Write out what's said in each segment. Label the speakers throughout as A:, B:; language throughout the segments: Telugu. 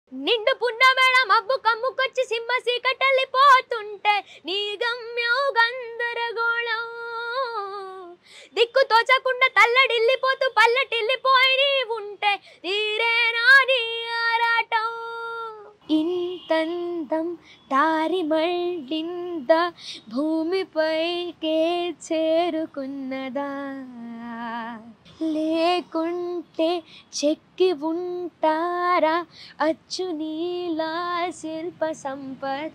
A: నిండు పున్నమేళ మబ్బు కమ్ముకొచ్చి సింహ సీకటల్లిపోతుంటే నీ గమ్యం గందరగోళం దిక్కు తోచకుండా తల్లడిల్లిపోతూ పల్లటిల్లిపోయి నీ ఉంటే తీరేనా నీ ఆరాటం ఇంతందం దారి మళ్ళింద భూమిపైకే చేరుకున్నదా లేకుంటే చెక్కి ఉంటారా అచ్చు నీలా శిల్ప సంపద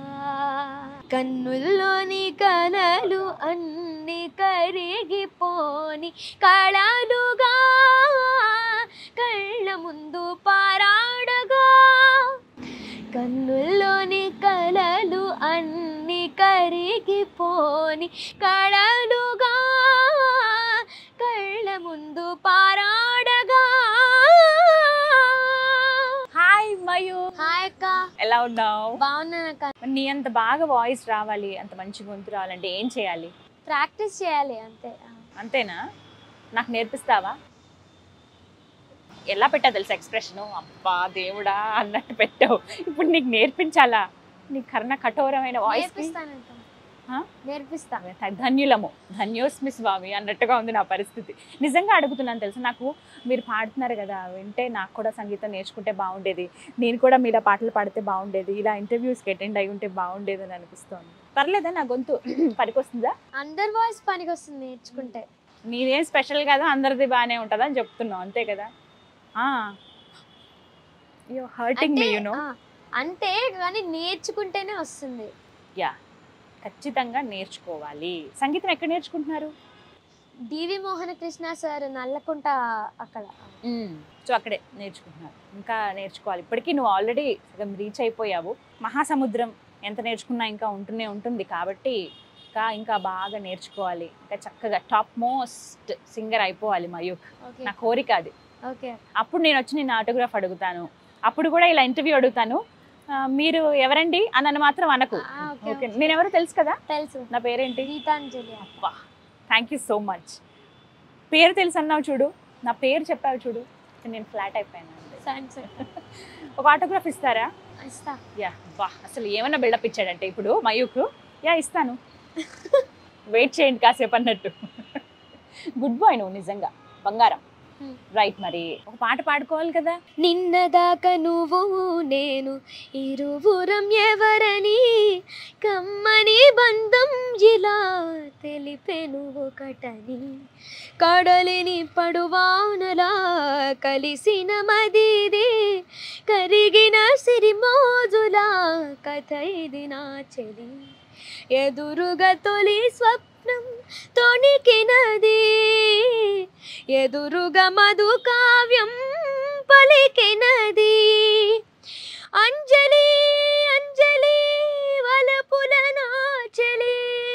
A: కన్నుల్లోని కలలు అన్ని కరిగిపోని కళలుగా కళ్ళ ముందు పారాడగా కన్నుల్లోని కలలు అన్ని కరిగిపోని కళలుగా కళ్ళ ముందు పారాడగా
B: హాయ్ మయూ
A: హాయ్ అక్క
B: ఎలా ఉన్నావు
A: బాగున్నాను అక్క
B: మరి నీ అంత బాగా వాయిస్ రావాలి అంత మంచి గొంతు రావాలంటే ఏం చేయాలి
A: ప్రాక్టీస్ చేయాలి అంతే
B: అంతేనా నాకు నేర్పిస్తావా ఎలా పెట్టా తెలుసా ఎక్స్ప్రెషను అబ్బా దేవుడా అన్నట్టు పెట్టావు ఇప్పుడు నీకు నేర్పించాలా నీ కర్ణ కఠోరమైన వాయిస్
A: నేర్పిస్తానంట
B: ఆ?
A: నేర్పిస్తా
B: ధన్యులము ధన్యోస్మి స్వామి అన్నట్టుగా ఉంది నా పరిస్థితి నిజంగా అడుగుతున్నాను తెలుసు నాకు మీరు పాడుతున్నారు కదా వింటే నాకు కూడా సంగీతం నేర్చుకుంటే బాగుండేది నేను కూడా మీలా పాటలు పాడితే బాగుండేది ఇలా ఇంటర్వ్యూస్కి అటెండ్ అయి ఉంటే బాగుండేది అని అనిపిస్తోంది పర్లేదా నా గొంతు పనికొస్తుందా
A: అందరి వాయిస్ పనికి వస్తుంది నేర్చుకుంటే
B: నీదేం స్పెషల్ కదా అందరిది బాగానే ఉంటుందా అని చెప్తున్నావు అంతే కదా యూ హర్టింగ్ మీ
A: అంటే
B: యూనో
A: ఆ, అంటే కానీ నేర్చుకుంటేనే వస్తుంది
B: యా ఖచ్చితంగా నేర్చుకోవాలి సంగీతం ఎక్కడ నేర్చుకుంటున్నారు
A: డివి మోహన కృష్ణ సార్ నల్లకుంట అక్కడ
B: సో అక్కడే నేర్చుకుంటున్నారు ఇంకా నేర్చుకోవాలి ఇప్పటికీ నువ్వు ఆల్రెడీ సగం రీచ్ అయిపోయావు మహాసముద్రం ఎంత నేర్చుకున్నా ఇంకా ఉంటూనే ఉంటుంది కాబట్టి ఇంకా ఇంకా బాగా నేర్చుకోవాలి ఇంకా చక్కగా టాప్ మోస్ట్ సింగర్ అయిపోవాలి మయూక్
A: ఓకే
B: నా కోరిక అది
A: ఓకే
B: అప్పుడు నేను వచ్చి నేను ఆటోగ్రాఫ్ అడుగుతాను అప్పుడు కూడా ఇలా ఇంటర్వ్యూ అడుగుతాను ఆ, మీరు ఎవరండి అని మాత్రం అనకు
A: ఆ, ఓకే,
B: ఓకే
A: ఓకే.
B: నేను ఎవరు తెలుసు కదా
A: తెలుసు
B: నా పేరేంటి
A: గీతాంజలి
B: అబ్బా థ్యాంక్ యూ సో మచ్ పేరు తెలుసు అన్నావు చూడు నా పేరు చెప్పావు చూడు నేను ఫ్లాట్ అయిపోయాను అంతే.
A: థ్యాంక్స్
B: ఒక ఆటోగ్రాఫ్ ఇస్తారా
A: ఇస్తా
B: యా బా అసలు ఏమన్నా బిల్డప్ ఇచ్చాడంటే ఇప్పుడు మయూక్ యా ఇస్తాను వెయిట్ చేయండి కాసేపు అన్నట్టు గుడ్ బాయ్ నువ్వు నిజంగా బంగారం
A: Hmm.
B: రైట్ మరి ఒక పాట పాడుకోవాలి కదా
A: నిన్నదాకా నువ్వు నేను ఇరువురం ఎవరని కమ్మని బంధం ఇలా తెలిపెను ఒకటని కడలిని పడువానలా కలిసిన మదిది కరిగిన సిరిమోజులా కథ ఇది నా చెలి ఎదురుగా తొలి స్వప్నం తొణికినది ఎదురుగా మధు కావ్యం పలికినది అంజలి అంజలి వలపుల నాచలి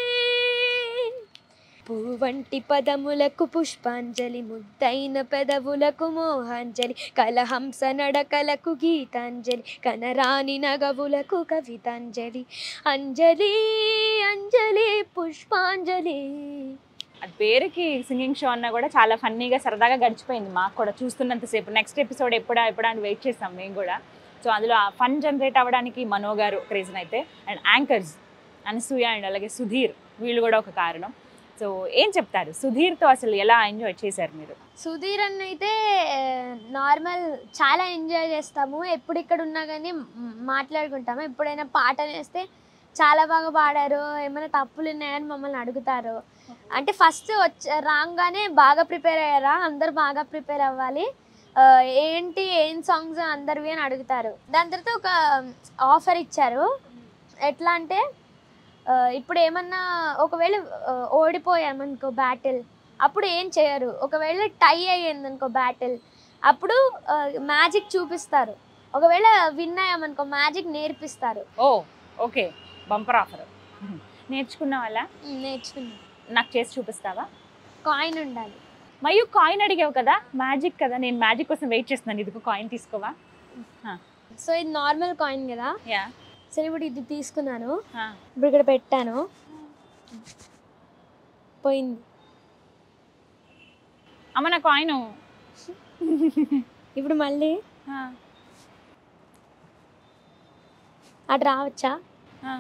A: పువ్వంటి పదములకు పుష్పాంజలి ముద్దైన పెదవులకు మోహాంజలి కలహంస నడకలకు గీతాంజలి కనరాని నగవులకు కవితాంజలి అంజలి అంజలి పుష్పాంజలి
B: అది పేరుకి సింగింగ్ షో అన్నా కూడా చాలా ఫన్నీగా సరదాగా గడిచిపోయింది మాకు కూడా చూస్తున్నంతసేపు నెక్స్ట్ ఎపిసోడ్ ఎప్పుడా ఎప్పుడా అని వెయిట్ చేస్తాం మేము కూడా సో అందులో ఆ ఫన్ జనరేట్ అవ్వడానికి మనో గారు ఒక రీజన్ అయితే అండ్ యాంకర్స్ అనసూయ అండ్ అలాగే సుధీర్ వీళ్ళు కూడా ఒక కారణం సో ఏం చెప్తారు సుధీర్తో అసలు ఎలా ఎంజాయ్ చేశారు మీరు
A: సుధీర్ అన్న అయితే నార్మల్ చాలా ఎంజాయ్ చేస్తాము ఎప్పుడు ఇక్కడ ఉన్నా కానీ మ్- మాట్లాడుకుంటాము ఎప్పుడైనా పాట వేస్తే చాలా బాగా పాడారు ఏమైనా తప్పులు ఉన్నాయని మమ్మల్ని అడుగుతారు అంటే ఫస్ట్ వచ్చ రాగానే బాగా ప్రిపేర్ అయ్యారా అందరు బాగా ప్రిపేర్ అవ్వాలి ఆ, ఏంటి ఏం సాంగ్స్ అందరివి అని అడుగుతారు దాని తర్వాత ఒక ఆఫర్ ఇచ్చారు ఎట్లా అంటే ఆ, ఇప్పుడు ఏమన్నా ఒకవేళ ఆ, ఓడిపోయామనుకో బ్యాటిల్ అప్పుడు ఏం చేయరు ఒకవేళ టై అయ్యింది అనుకో బ్యాటిల్ అప్పుడు మ్యాజిక్ చూపిస్తారు ఒకవేళ విన్ అయ్యామనుకో మ్యాజిక్ నేర్పిస్తారు
B: ఓ ఓకే బంపర్ ఆఫర్ నేర్చుకున్న వాళ్ళ
A: నేర్చుకున్నాం
B: నాకు చేసి చూపిస్తావా
A: కాయిన్ ఉండాలి
B: మయూ కాయిన్ అడిగావు కదా మ్యాజిక్ కదా నేను మ్యాజిక్ కోసం వెయిట్ చేస్తున్నాను ఇదిగో కాయిన్ తీసుకోవా
A: సో ఇది నార్మల్ కాయిన్ కదా
B: యా
A: సరే ఇప్పుడు ఇది తీసుకున్నాను ఇప్పుడు ఇక్కడ పెట్టాను పోయింది
B: అమ్మ నా కాయిన్
A: ఇప్పుడు మళ్ళీ అటు రావచ్చా
B: ఆ.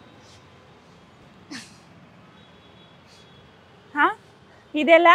B: హా? ఇదెలా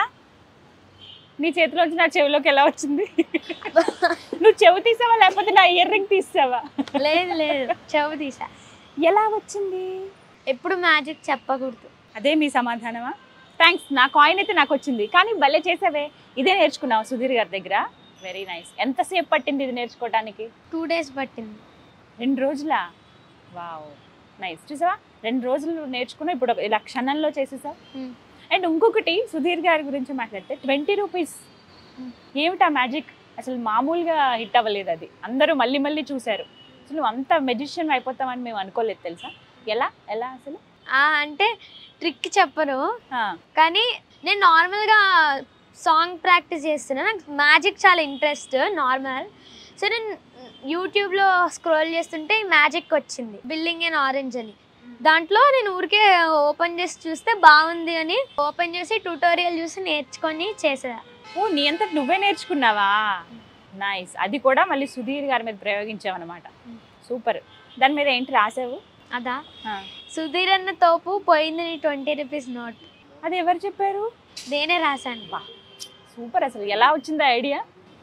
B: నీ చేతిలోంచి నా చెవిలోకి ఎలా వచ్చింది నువ్వు చెవి తీసావా లేకపోతే నా ఇయర్ రింగ్ తీసావా
A: లేదు లేదు చెవు తీసా
B: ఎలా వచ్చింది
A: ఎప్పుడు మ్యాజిక్ చెప్పకూడదు
B: అదే మీ సమాధానమా థ్యాంక్స్ నా కాయిన్ అయితే నాకు వచ్చింది కానీ భలే చేసావే ఇదే నేర్చుకున్నావు సుధీర్ గారి దగ్గర వెరీ నైస్ ఎంతసేపు పట్టింది ఇది నేర్చుకోవడానికి
A: టూ డేస్ పట్టింది
B: రెండు రోజులా వావ్ నైస్ చూసావా రెండు రోజులు నేర్చుకున్నావు ఇప్పుడు ఇలా క్షణంలో చేసేసావు
A: Hmm.
B: అండ్ ఇంకొకటి సుధీర్ గారి గురించి మాట్లాడితే ట్వంటీ రూపీస్
A: Hmm.
B: ఏమిటా మ్యాజిక్ అసలు మామూలుగా హిట్ అవ్వలేదు అది అందరూ మళ్ళీ మళ్ళీ చూశారు అసలు నువ్వు అంత మెజిషియన్ అయిపోతామని మేము అనుకోలేదు తెలుసా ఎలా ఎలా అసలు
A: ఆ, అంటే ట్రిక్ చెప్పను
B: ఆ,
A: కానీ నేను నార్మల్గా సాంగ్ ప్రాక్టీస్ చేస్తున్నా నాకు మ్యాజిక్ చాలా ఇంట్రెస్ట్ నార్మల్ సో నేను యూట్యూబ్లో స్క్రోల్ చేస్తుంటే మ్యాజిక్ వచ్చింది బిల్డింగ్ అండ్ ఆరెంజ్ అని దాంట్లో నేను ఊరికే ఓపెన్ చేసి చూస్తే బాగుంది అని ఓపెన్ చేసి ట్యూటోరియల్ చూసి నేర్చుకొని చేసా
B: ఓ నీ అంతట నువ్వే నేర్చుకున్నావా నైస్ అది కూడా మళ్ళీ సుధీర్ గారి మీద ప్రయోగించావు అనమాట
A: Hmm.
B: సూపర్ దాని మీద ఏంటి రాసావు
A: అదా
B: ఆ,
A: సుధీర్ అన్న తోపు పోయింది నీ ట్వంటీ రూపీస్ నోట్
B: అది ఎవరు చెప్పారు
A: నేనే రాశాను
B: సూపర్ అసలు ఎలా వచ్చింది ఐడియా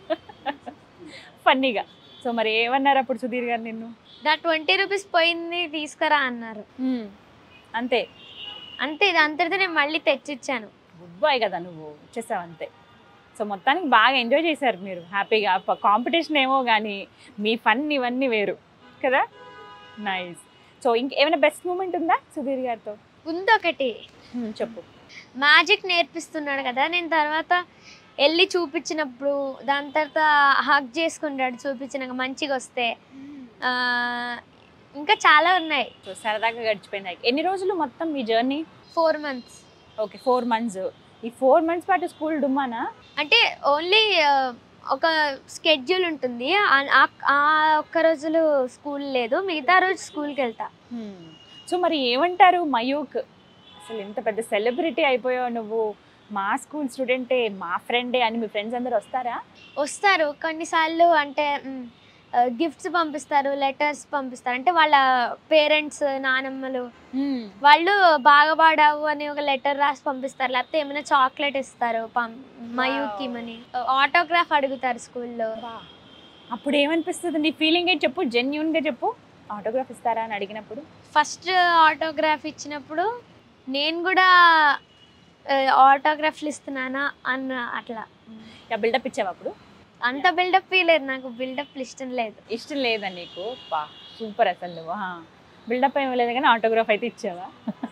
B: ఫన్నీగా సో మరి ఏమన్నారు అప్పుడు సుధీర్ గారు నిన్ను
A: నా ట్వంటీ రూపీస్ పోయింది తీసుకురా అన్నారు
B: అంతే
A: అంతే ఇది అంతటితో నేను మళ్ళీ తెచ్చిచ్చాను
B: గుడ్ బాయ్ కదా నువ్వు వచ్చేసావు అంతే సో మొత్తానికి బాగా ఎంజాయ్ చేశారు మీరు హ్యాపీగా కాంపిటీషన్ ఏమో కానీ మీ ఫన్ ఇవన్నీ వేరు కదా నైస్ సో ఇంక ఏమైనా బెస్ట్ మూమెంట్ ఉందా సుధీర్ గారితో
A: ఉంది ఒకటి
B: Hmm, చెప్పు
A: మ్యాజిక్ నేర్పిస్తున్నాడు కదా నేను తర్వాత వెళ్ళి చూపించినప్పుడు దాని తర్వాత హక్ చేసుకుంటాడు చూపించినాక మంచిగా వస్తే ఆ, ఇంకా చాలా ఉన్నాయి
B: సో సరదాగా గడిచిపోయింది ఎన్ని రోజులు మొత్తం మీ journey
A: four months
B: okay four months ఈ ఫోర్ మంత్స్ పాటు స్కూల్ డుమ్మానా
A: అంటే ఓన్లీ ఒక స్కెడ్యూల్ ఉంటుంది ఆ- ఆ- ఆ ఒక్క రోజులు స్కూల్ లేదు మిగతా రోజు స్కూల్కి వెళ్తా
B: సో మరి ఏమంటారు మయూక్ అసలు ఇంత పెద్ద సెలబ్రిటీ అయిపోయావు నువ్వు మా స్కూల్ స్టూడెంటే మా ఫ్రెండే అని మీ ఫ్రెండ్స్ అందరు వస్తారా
A: వస్తారు కొన్నిసార్లు అంటే గిఫ్ట్స్ పంపిస్తారు లెటర్స్ పంపిస్తారు అంటే వాళ్ళ పేరెంట్స్ నానమ్మలు వాళ్ళు బాగా పాడావు అని ఒక లెటర్ రాసి పంపిస్తారు లేకపోతే ఏమైనా చాక్లెట్ ఇస్తారు పం మయూకి మని ఆటోగ్రాఫ్ అడుగుతారు స్కూల్లో
B: అప్పుడు ఏమనిపిస్తుంది నీ ఫీలింగ్ ఏంటి చెప్పు జెన్యున్గా చెప్పు ఆటోగ్రాఫ్ ఇస్తారా అని అడిగినప్పుడు
A: ఫస్ట్ ఆటోగ్రాఫ్ ఇచ్చినప్పుడు నేను కూడా ఆటోగ్రాఫ్లు ఇస్తున్నానా అన్న అట్లా
B: ఇక బిల్డప్ ఇచ్చావు అప్పుడు
A: అంత బిల్డప్ లేదు నాకు బిల్డప్ ఇష్టం లేదు
B: ఇష్టం లేదా నీకు పా సూపర్ అసలు నువ్వు బిల్డప్ ఏమీ లేదు కానీ ఆటోగ్రాఫ్ అయితే ఇచ్చావా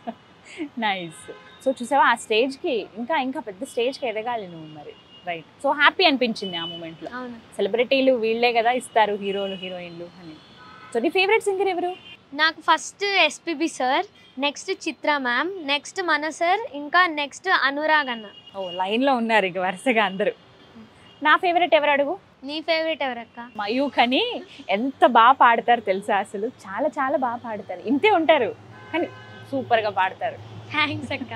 B: నైస్ సో చూసావా ఆ స్టేజ్కి ఇంకా ఇంకా పెద్ద స్టేజ్కి ఎదగాలి నువ్వు మరి రైట్ సో హ్యాపీ అనిపించింది ఆ మూమెంట్లో
A: అవును
B: సెలబ్రిటీలు వీళ్ళే కదా ఇస్తారు హీరోలు హీరోయిన్లు అని సో నీ ఫేవరెట్ సింగర్ ఎవరు
A: నాకు first SPB sir next Chitra ma'am next మన సార్ ఇంకా నెక్స్ట్ అనురాగ్ అన్న
B: ఓ లైన్లో ఉన్నారు ఇక వరుసగా అందరూ నా ఫేవరెట్ ఎవరు అడుగు
A: నీ ఫేవరెట్ ఎవరక్క
B: మయూక్ అని ఎంత బాగా పాడతారు తెలుసా అసలు చాలా చాలా బాగా పాడతారు ఇంతే ఉంటారు కానీ సూపర్గా పాడతారు
A: థ్యాంక్స్ అక్క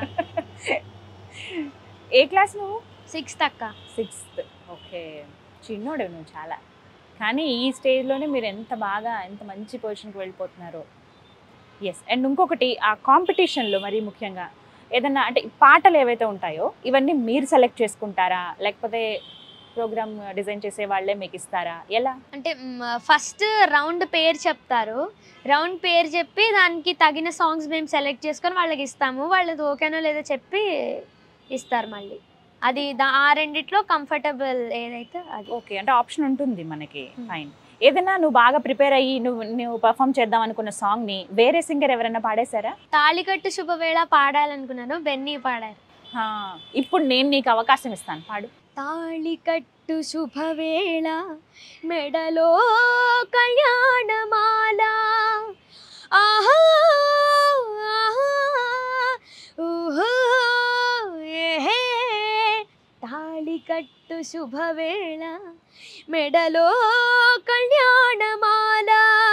B: ఏ క్లాస్ నువ్వు
A: సిక్స్త్ అక్క
B: సిక్స్త్ ఓకే చిన్నోడు నువ్వు చాలా కానీ ఈ స్టేజ్లోనే మీరు ఎంత బాగా ఎంత మంచి పొజిషన్కి వెళ్ళిపోతున్నారో ఎస్ అండ్ ఇంకొకటి ఆ కాంపిటీషన్లో మరీ ముఖ్యంగా ఏదన్నా అంటే ఈ పాటలు ఏవైతే ఉంటాయో ఇవన్నీ మీరు సెలెక్ట్ చేసుకుంటారా లేకపోతే ప్రోగ్రామ్ డిజైన్ చేసే వాళ్ళే మీకు ఇస్తారా ఎలా
A: అంటే ఫస్ట్ రౌండ్ పేరు చెప్తారు రౌండ్ పేరు చెప్పి దానికి తగిన సాంగ్స్ మేము సెలెక్ట్ చేసుకొని వాళ్ళకి ఇస్తాము వాళ్ళది ఓకేనో లేదో చెప్పి ఇస్తారు మళ్ళీ అది దా- ఆ రెండిట్లో కంఫర్టబుల్ ఏదైతే అది
B: ఓకే అంటే ఆప్షన్ ఉంటుంది మనకి
A: Hmm.
B: ఫైన్ ఏదైనా నువ్వు బాగా ప్రిపేర్ అయ్యి నువ్వు నువ్వు పర్ఫామ్ చేద్దాం అనుకున్న సాంగ్ని వేరే సింగర్ ఎవరైనా పాడేశారా
A: తాళికట్టు శుభవేళ పాడాలనుకున్నాను బెన్నీ పాడారు
B: హా, ఇప్పుడు నేను నీకు అవకాశం ఇస్తాను పాడు
A: తాళికట్టు శుభవేళ మెడలో కళ్యాణమాల ఆహా ఆహా, ఊహూ, ఏహే. తాళికట్టు శుభవేళ మెడలో కళ్యాణమాల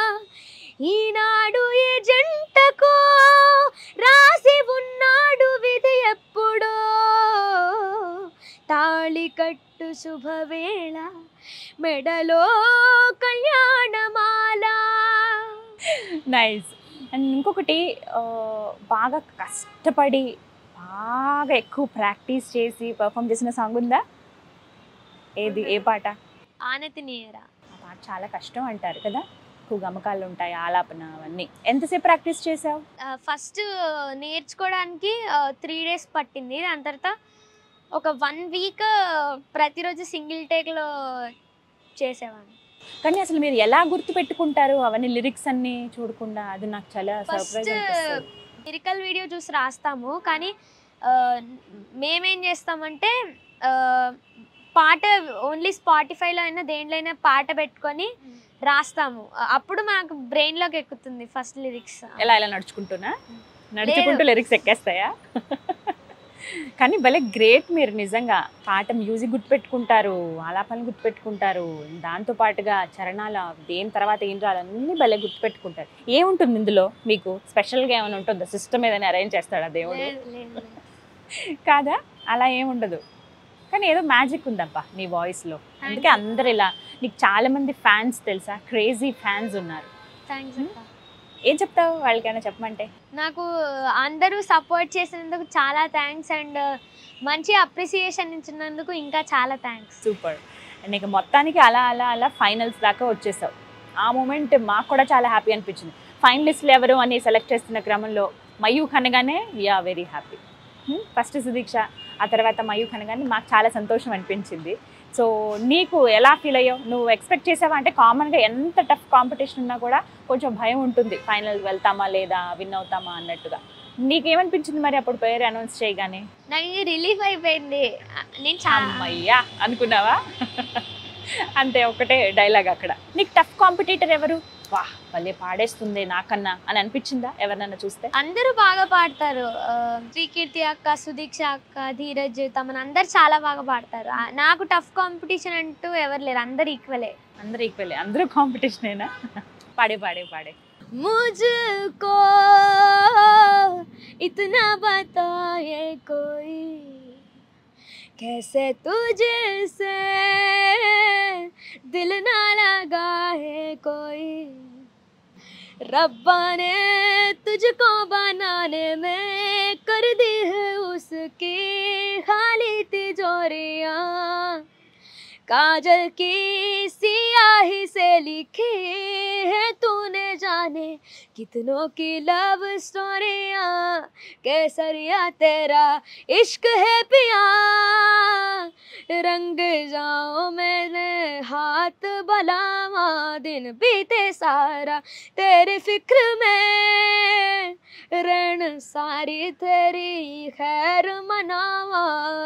A: ఈనాడు ఈ జంటకో రాసి ఉన్నాడు విధి ఎప్పుడో తాళికట్టు శుభవేళ మెడలో కళ్యాణమాల
B: నైస్ అండ్ ఇంకొకటి ఆ, బాగా కష్టపడి బాగా ఎక్కువ ప్రాక్టీస్ చేసి పర్ఫామ్ చేసిన సాంగ్ ఉందా ఏది ఏ పాట
A: ఆనతి నీయరా
B: ఆ పాట చాలా కష్టం అంటారు కదా ఎక్కువ గమకాలు ఉంటాయి ఆలాపన అవన్నీ ఎంతసేపు ప్రాక్టీస్ చేసావు
A: ఫస్ట్ నేర్చుకోవడానికి త్రీ డేస్ పట్టింది దాని తర్వాత ఒక వన్ వీక్ ప్రతిరోజు సింగిల్ టేక్లో చేసేవాడిని
B: కానీ అసలు మీరు ఎలా గుర్తు పెట్టుకుంటారు అవన్నీ లిరిక్స్ అన్ని చూడకుండా అది నాకు చాలా
A: ఫస్ట్
B: సర్ప్రైజ్
A: లిరికల్ వీడియో చూసి రాస్తాము కానీ ఆ, మేమేం చేస్తామంటే ఆ, పాట ఓన్లీ స్పాటిఫైలో అయినా దేంట్లో అయినా పాట పెట్టుకొని రాస్తాము అప్పుడు మనకు బ్రెయిన్లోకి ఎక్కుతుంది ఫస్ట్ లిరిక్స్
B: ఎలా ఎలా నడుచుకుంటున్నా నడుచుకుంటూ లిరిక్స్ ఎక్కేస్తాయా కానీ భలే గ్రేట్ మీరు నిజంగా పాట మ్యూజిక్ గుర్తుపెట్టుకుంటారు ఆలాపనలు గుర్తుపెట్టుకుంటారు దాంతో పాటుగా చరణాల దేని తర్వాత ఏం రాలి అన్నీ భలే గుర్తుపెట్టుకుంటారు ఏముంటుంది ఇందులో మీకు స్పెషల్గా ఏమైనా ఉంటుందా సిస్టమ్ ఏదైనా అరేంజ్ చేస్తాడా దేవుడు కాదా అలా ఏముండదు కానీ ఏదో మ్యాజిక్ ఉందబ్బా నీ వాయిస్లో అందుకే అందరు ఇలా నీకు చాలా మంది ఫ్యాన్స్ తెలుసా క్రేజీ ఫ్యాన్స్ ఉన్నారు
A: థ్యాంక్స్
B: ఏం చెప్తావు వాళ్ళకైనా చెప్పమంటే
A: నాకు అందరూ సపోర్ట్ చేసినందుకు చాలా థ్యాంక్స్ అండ్ మంచి అప్రిసియేషన్ ఇచ్చినందుకు ఇంకా చాలా థ్యాంక్స్
B: సూపర్ అండ్ ఇక మొత్తానికి అలా అలా అలా ఫైనల్స్ దాకా వచ్చేసావు ఆ మూమెంట్ మాకు కూడా చాలా హ్యాపీ అనిపించింది ఫైనలిస్టులు ఎవరు అని సెలెక్ట్ చేస్తున్న క్రమంలో మయూఖ్ అనగానే వీఆ వెరీ హ్యాపీ ఫస్ట్ సుదీక్ష ఆ తర్వాత మయూఖ్ అనగానే మాకు చాలా సంతోషం అనిపించింది సో నీకు ఎలా ఫీల్ అయ్యావు నువ్వు ఎక్స్పెక్ట్ చేసావా అంటే కామన్గా ఎంత టఫ్ కాంపిటీషన్ ఉన్నా కూడా కొంచెం భయం ఉంటుంది ఫైనల్ వెళ్తామా లేదా విన్ అవుతామా అన్నట్టుగా నీకేమనిపించింది మరి అప్పుడు పేరు అనౌన్స్ చేయగానే
A: నాకు రిలీఫ్ అయిపోయింది నేను చాలా
B: అమ్మయ్యా అనుకున్నావా అంతే ఒకటే డైలాగ్ అక్కడ నీకు టఫ్ కాంపిటీటర్ ఎవరు వా భలే పాడేస్తుంది నాకన్నా అని అనిపించిందా ఎవరినన్నా చూస్తే
A: అందరూ బాగా పాడతారు ఆ, శ్రీకీర్తి అక్క సుదీక్ష అక్క ధీరజ్ తమన్ అందరు చాలా బాగా పాడతారు ఆ, నాకు టఫ్ కాంపిటీషన్ అంటూ ఎవరు లేరు అందరు ఈక్వలే
B: అందరూ ఈక్వల్ అందరూ కాంపిటీషనేనా పాడే పాడే పాడే
A: मुझको इतना बताए कोई कैसे तुझसे दिल ना लगा है कोई रब्बा ने तुझको बनाने में कर दी है उसकी खाली तिजोरियाँ काजल की सियाही से लिखी है तूने जाने कितनों की लव स्टोरियाँ केसरिया तेरा इश्क है पिया रंग जाओ मैंने हाथ बलावा दिन बीते सारा तेरी फिक्र में रण सारी तेरी खैर मनावा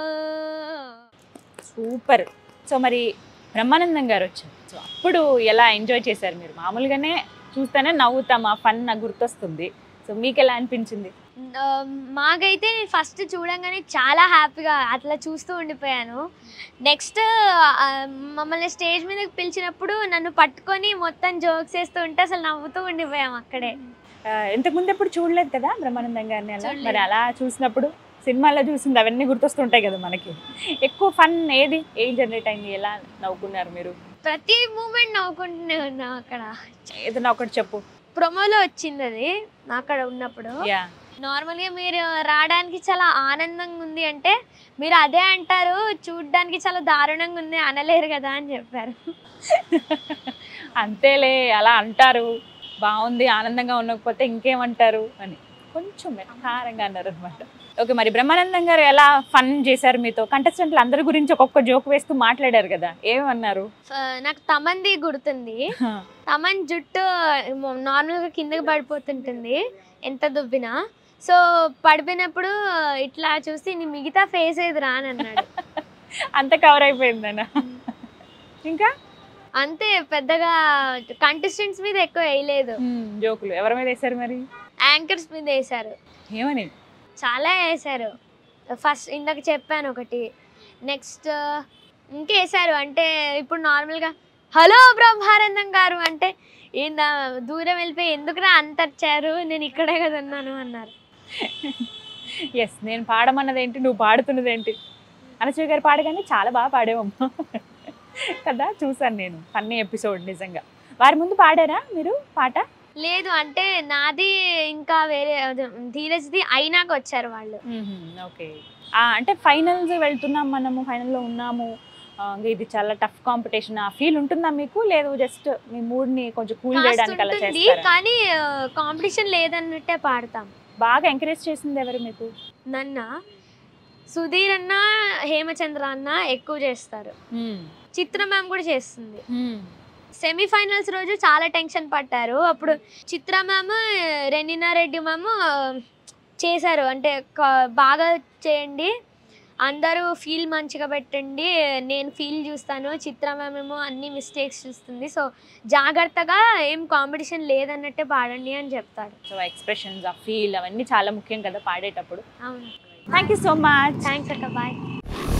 B: సూపర్ సో మరి బ్రహ్మానందం గారు వచ్చారు సో అప్పుడు ఎలా ఎంజాయ్ చేశారు మీరు మామూలుగానే చూస్తేనే నవ్వుతాం ఆ ఫన్ నాకు గుర్తొస్తుంది సో మీకు ఎలా అనిపించింది
A: ఆ, మాకైతే నేను ఫస్ట్ చూడంగానే చాలా హ్యాపీగా అట్లా చూస్తూ ఉండిపోయాను నెక్స్ట్ మమ్మల్ని స్టేజ్ మీదకి పిలిచినప్పుడు నన్ను పట్టుకొని మొత్తం జోక్స్ వేస్తూ ఉంటే అసలు నవ్వుతూ ఉండిపోయాం అక్కడే
B: ఆ, ఇంతకు ముందు ఎప్పుడు చూడలేదు కదా బ్రహ్మానందం గారిని అలా
A: చూడలేదు.
B: మరి అలా చూసినప్పుడు సినిమాలో చూసింది అవన్నీ గుర్తొస్తుంటాయి కదా మనకి ఎక్కువ ఫన్ ఏది ఏం జనరేట్ అయింది ఎలా నవ్వుకున్నారు మీరు
A: ప్రతి మూమెంట్ నవ్వుకుంటూనే ఉన్నాం అక్కడ
B: ఏదైనా ఒకటి చెప్పు
A: ప్రొమోలో వచ్చింది అది అక్కడ ఉన్నప్పుడు
B: యా
A: నార్మల్గా మీరు రావడానికి చాలా ఆనందంగా ఉంది అంటే మీరు అదే అంటారు చూడడానికి చాలా దారుణంగా ఉంది అనలేరు కదా అని చెప్పారు
B: అంతేలే అలా అంటారు బాగుంది ఆనందంగా ఉండకపోతే ఇంకేమంటారు అని కొంచెం మెత్తారంగా అన్నారు అనమాట ఓకే మరి బ్రహ్మానందం గారు ఎలా ఫన్ చేశారు మీతో కంటెస్టెంట్లు అందరి గురించి ఒక్కొక్క జోక్ వేస్తూ మాట్లాడారు కదా ఏమన్నారు
A: ఫ- నాకు తమంది గుర్తుంది తమన్ జుట్టు నార్మల్గా కిందకి పడిపోతుంటుంది ఎంత దువ్వినా సో పడిపోయినప్పుడు ఇట్లా చూసి నీ మిగతా ఫేస్ ఏది రా అని అన్నాడు
B: అంత కవర్ అయిపోయిందన్న ఇంకా
A: అంతే పెద్దగా కంటెస్టెంట్స్ మీద ఎక్కువ వేయలేదు
B: హ్మ్, జోకులు ఎవరి మీద వేశారు మరి
A: యాంకర్స్ మీద వేశారు
B: ఏమని
A: చాలా వేశారు ఫస్ట్ ఇందాక చెప్పాను ఒకటి నెక్స్ట్ ఇంకేసారు అంటే ఇప్పుడు నార్మల్గా హలో బ్రహ్మానందం గారు అంటే ఈయన దూరం వెళ్ళిపోయి ఎందుకురా అంత వచ్చారు నేను ఇక్కడే కదా ఉన్నాను అన్నారు
B: ఎస్ నేను పాడమన్నది ఏంటి నువ్వు పాడుతున్నది ఏంటి అనసూయ గారు పాడగానే చాలా బాగా పాడేవమ్మా కదా చూసాను నేను ఫన్నీ ఎపిసోడ్ నిజంగా వారి ముందు పాడారా మీరు పాట
A: లేదు అంటే నాది ఇంకా వేరే అదే, ధీరజ్ది అయినాక వచ్చారు వాళ్ళు
B: ఓకే అంటే ఫైనల్స్ వెళ్తున్నాం మనము ఫైనల్లో ఉన్నాము ఆ, ఇంకా ఇది చాలా టఫ్ కాంపిటీషన్ ఆ ఫీల్ ఉంటుందా మీకు లేదు జస్ట్ మీ మూడ్ ని కొంచెం కూల్
A: కాస్త
B: చేయడానికి అలా
A: ఉంటుంది
B: చేస్తారా
A: కానీ కాంపిటీషన్ లేదన్నట్టే పాడతాం
B: బాగా ఎంకరేజ్ చేసింది ఎవరు మీకు
A: నన్న సుధీర్ అన్న హేమచంద్ర అన్న ఎక్కువ చేస్తారు చిత్ర మ్యామ్ కూడా చేస్తుంది సెమీఫైనల్స్ రోజు చాలా టెన్షన్ పట్టారు అప్పుడు చిత్ర మ్యామ్ రెనినా రెడ్డి మ్యామ్ చేశారు అంటే క- బాగా చేయండి అందరూ ఫీల్ మంచిగా పెట్టండి నేను ఫీల్ చూస్తాను చిత్ర మ్యామ్ ఏమో అన్ని మిస్టేక్స్ చూస్తుంది సో జాగ్రత్తగా ఏం కాంపిటీషన్ లేదన్నట్టే పాడండి అని చెప్తారు
B: సో ఎక్స్ప్రెషన్స్ ఆ ఫీల్ అవన్నీ చాలా ముఖ్యం కదా పాడేటప్పుడు
A: అవును
B: thank you so much
A: thanks అక్క బాయ్